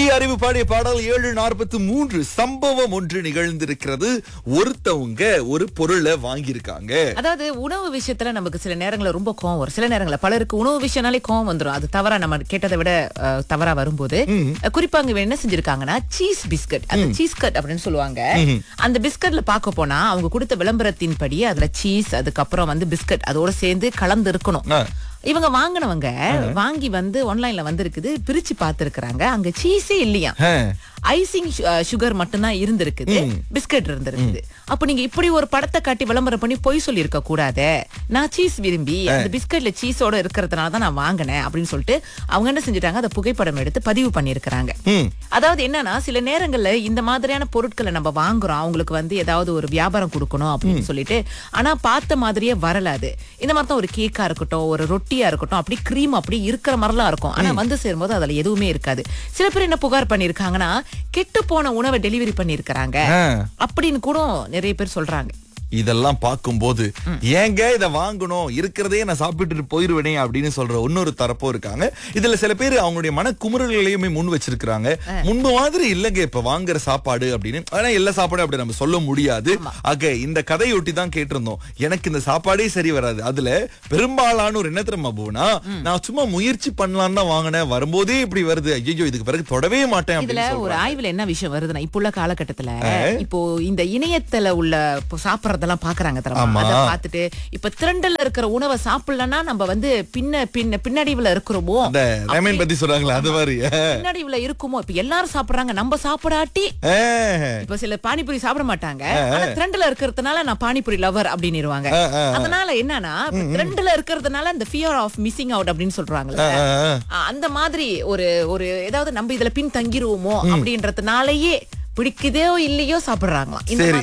அறிவு பாடிய பாடல் ஏழு நாற்பத்தி மூன்று சம்பவம் ஒன்று நிகழ்ந்திருக்கிறது ஒருத்தவங்க ஒரு பொருளை வாங்கியிருக்காங்க அதாவது உணவு விஷயத்துல நமக்கு சில நேரங்கள்ல ரொம்ப கோவம் வரும் சில நேரங்கள்ல பலருக்கு உணவு விஷயம்னாலே கோவம் வந்துரும் அது தவறா நம்ம கேட்டதை விட அஹ், தவறா வரும்போது அஹ், குறிப்பா அங்க என்ன செஞ்சிருக்காங்கன்னா சீஸ் பிஸ்கட் அந்த சீஸ் கட் அப்படின்னு சொல்லுவாங்க அந்த பிஸ்கட்ல பார்க்க போனா அவங்க கொடுத்த விளம்பரத்தின்படி அதுல சீஸ் அதுக்கப்புறம் வந்து பிஸ்கட் அதோட சேர்ந்து கலந்து இருக்கணும் ஆ. இவங்க வாங்கினவங்க வாங்கி வந்து ஆன்லைன்ல வந்திருக்குது பிரிச்சு பார்த்திருக்கிறாங்க அங்க சீஸே இல்லையா ஆ. ஐசிங் சுகர் மட்டும்தான் இருந்திருக்குது பிஸ்கட் இருந்திருக்குது அப்ப நீங்க இப்படி ஒரு படத்தை காட்டி விளம்பரம் பண்ணி பொய் சொல்லி இருக்க கூடாதே நான் சீஸ் விரும்பி அந்த பிஸ்கட்ல சீஸோட இருக்கிறதுனால தான் நான் வாங்கினேன் அப்படின்னு சொல்லிட்டு அவங்க என்ன செஞ்சுட்டாங்க அதை புகைப்படம் எடுத்து பதிவு பண்ணியிருக்கிறாங்க ம். அதாவது என்னன்னா சில நேரங்கள்ல இந்த மாதிரியான பொருட்களை நம்ம வாங்குறோம் அவங்களுக்கு வந்து ஏதாவது ஒரு வியாபாரம் கொடுக்கணும் அப்படின்னு சொல்லிட்டு ஆனா பார்த்த மாதிரியே வரல அது இந்த மாதிரி தான் ஒரு கேக்கா இருக்கட்டும் ஒரு ரொட்டியா இருக்கட்டும் அப்படி கிரீம் அப்படி இருக்கிற மாதிரிலாம் இருக்கும் ஆனா வந்து சேரும்போது அதுல எதுவுமே இருக்காது சில பேர் என்ன புகார் பண்ணிருக்காங்கன்னா கெட்டு போன உணவை டெலிவரி பண்ணிருக்காங்க ஆ. அப்படின்னு கூட நிறைய பேர் சொல்றாங்க இதெல்லாம் பார்க்கும்போது ஏங்க இத வாங்கணும் இருக்கிறதே நான் சாப்பிட்டுட்டு போயிருவேனே அப்படின்னு சொல்ற இன்னொரு தரப்பும் இருக்காங்க இதுல சில பேர் அவங்களுடைய மன குமுறல்களையுமே முன் வச்சிருக்காங்க முன்பு மாதிரி இல்லைங்க இப்ப வாங்குற சாப்பாடு அப்படின்னு ஆனா எல்லா சாப்பாடும் அப்படி நம்ம சொல்ல முடியாது ஆக இந்த கதையொட்டி தான் கேட்டிருந்தோம் எனக்கு இந்த சாப்பாடே சரி வராது அதுல பெரும்பாலான ஒரு என்ன தெரியுமா போனா நான் சும்மா முயற்சி பண்ணலாம்னு தான் வாங்கினேன் வரும்போதே இப்படி வருது ஐயோ இதுக்கு பிறகு தொடவே மாட்டேன் இதுல அப்படின்னு ஒரு சொல்றாங்க. ஆய்வுல என்ன விஷயம் வருதுன்னா இப்ப உள்ள காலகட்டத்துல இப்போ இந்த இணையத்துல உள்ள இப்போ சாப்பிடறதெல்லாம் பாக்குறாங்க தெரியுமா ஆமா. அத பார்த்துட்டு இப்ப திரண்டல்ல இருக்கிற உணவை சாப்பிடலன்னா நம்ம வந்து பின்ன பின்ன பின்னடைவுல இருக்கிறோமோ அந்த ரமேன் பத்தி சொல்றாங்களா அது மாதிரி பின்னடைவுல இருக்குமோ இப்ப எல்லாரும் சாப்பிடுறாங்க நம்ம சாப்பிடாட்டி ஆ. இப்ப சில பானிபூரி சாப்பிட மாட்டாங்க ஆனா த்ரெண்ட்ல இருக்கிறதுனால நான் பானிபூரி லவர் அப்படின்னுருவாங்க ஆ, ஆ, அதனால என்னன்னா த்ரெண்ட்ல இருக்கிறதுனால இந்த ஃபியர் ஆஃப் மிஸ்ஸிங் அவுட் அப்படின்னு சொல்றாங்கல்ல ஆ, ஆ. ஆ, அந்த மாதிரி ஒரு ஒரு ஏதாவது நம்ம இதுல பின் தங்கிருவோமோ அப்படின்றதுனாலயே பிடிக்குதோ இல்லையோ சாப்பிடுறாங்களாம் இந்த சரி